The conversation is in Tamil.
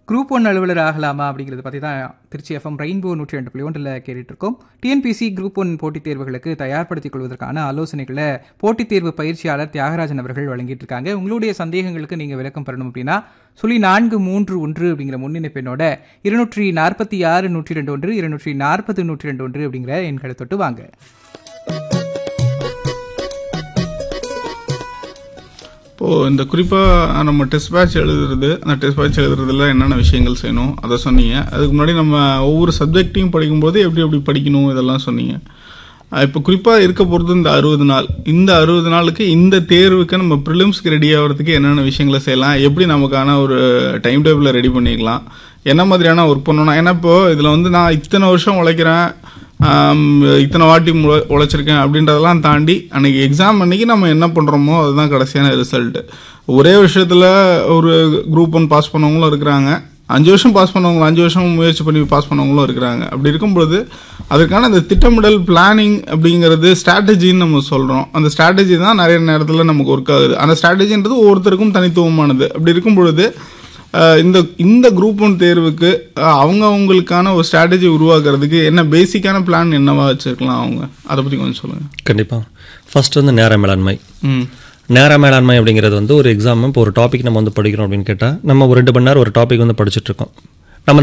குரூப் ஒன் அலுவலர் ஆகலாமா அப்படிங்கிறத பற்றி தான் திருச்சி எஃப்எம் ரெயின்போ நூற்றி ரெண்டு புள்ளி ஒன்றில் கேட்டுட்ருக்கோம் டிஎன்பிசி குரூப் ஒன் போட்டித் தேர்வுகளுக்கு தயார்படுத்திக் கொள்வதற்கான ஆலோசனைகளை போட்டித் தேர்வு பயிற்சியாளர் தியாகராஜன் அவர்கள் வழங்கிட்டு இருக்காங்க உங்களுடைய சந்தேகங்களுக்கு நீங்கள் விளக்கம் பெறணும் அப்படின்னா சொல்லி நான்கு மூன்று ஒன்று அப்படிங்கிற முன்னிணைப்பெண்ணோட இருநூற்றி நாற்பத்தி ஆறு நூற்றி ரெண்டு ஒன்று இருநூற்றி நாற்பது நூற்றி ரெண்டு ஒன்று அப்படிங்கிற எண்களை தொட்டு வாங்க இப்போது இந்த குறிப்பாக நம்ம டெஸ்ட் பேட்ச் எழுதுறது அந்த டெஸ்ட் பேட்ச் எழுதுறதுல என்னென்ன விஷயங்கள் செய்யணும் அதை சொன்னீங்க அதுக்கு முன்னாடி நம்ம ஒவ்வொரு சப்ஜெக்டையும் படிக்கும்போது எப்படி எப்படி படிக்கணும் இதெல்லாம் சொன்னீங்க இப்போ குறிப்பாக இருக்க போகிறது இந்த அறுபது நாள் இந்த அறுபது நாளுக்கு இந்த தேர்வுக்கு நம்ம ப்ரிலிம்ஸ்க்கு ரெடி ஆகிறதுக்கு என்னென்ன விஷயங்களை செய்யலாம் எப்படி நமக்கான ஒரு டைம் டேபிளை ரெடி பண்ணிக்கலாம் என்ன மாதிரியான ஒர்க் பண்ணணும் ஏன்னா இப்போது இதில் வந்து நான் இத்தனை வருஷம் உழைக்கிறேன் ஆம், இத்தனை வாட்டி முளை உழைச்சிருக்கேன் அப்படின்றதெல்லாம் தாண்டி அன்னைக்கு எக்ஸாம் அன்னைக்கு நம்ம என்ன பண்ணுறோமோ அதுதான் கடைசியான ரிசல்ட் ஒரே விஷயத்தில் ஒரு குரூப் ஒன் பாஸ் பண்ணவங்களும் இருக்கிறாங்க அஞ்சு வருஷம் பாஸ் பண்ணவங்களும் அஞ்சு வருஷம் முயற்சி பண்ணி பாஸ் பண்ணவங்களும் இருக்கிறாங்க அப்படி இருக்கும்பொழுது அதற்கான அந்த திட்டமிடல் பிளானிங் அப்படிங்கிறது ஸ்ட்ராட்டஜின்னு நம்ம சொல்கிறோம் அந்த ஸ்ட்ராட்டஜி தான் நிறைய நேரத்தில் நமக்கு ஒர்க் ஆகுது அந்த ஸ்ட்ராட்டஜின்றது ஒவ்வொருத்தருக்கும் தனித்துவமானது அப்படி இருக்கும் பொழுது அஹ் இந்த இந்த குரூப் ஒன் தேர்வுக்கு அஹ் அவங்க அவங்களுக்கான ஒரு ஸ்ட்ராட்டஜி உருவாக்குறதுக்கு என்ன பேசிக்கான பிளான் என்னவா வச்சிருக்கலாம் அவங்க அதை பற்றி கொஞ்சம் சொல்லுங்கள் கண்டிப்பாக ஃபர்ஸ்ட் வந்து நேர மேலாண்மை ம் நேர மேலாண்மை அப்படிங்கிறது வந்து ஒரு எக்ஸாம் இப்போ ஒரு டாபிக் நம்ம வந்து படிக்கிறோம் அப்படின்னு கேட்டால் நம்ம ஒரு ரெண்டு மணி நேரம் ஒரு டாபிக் வந்து படிச்சுட்டு இருக்கோம்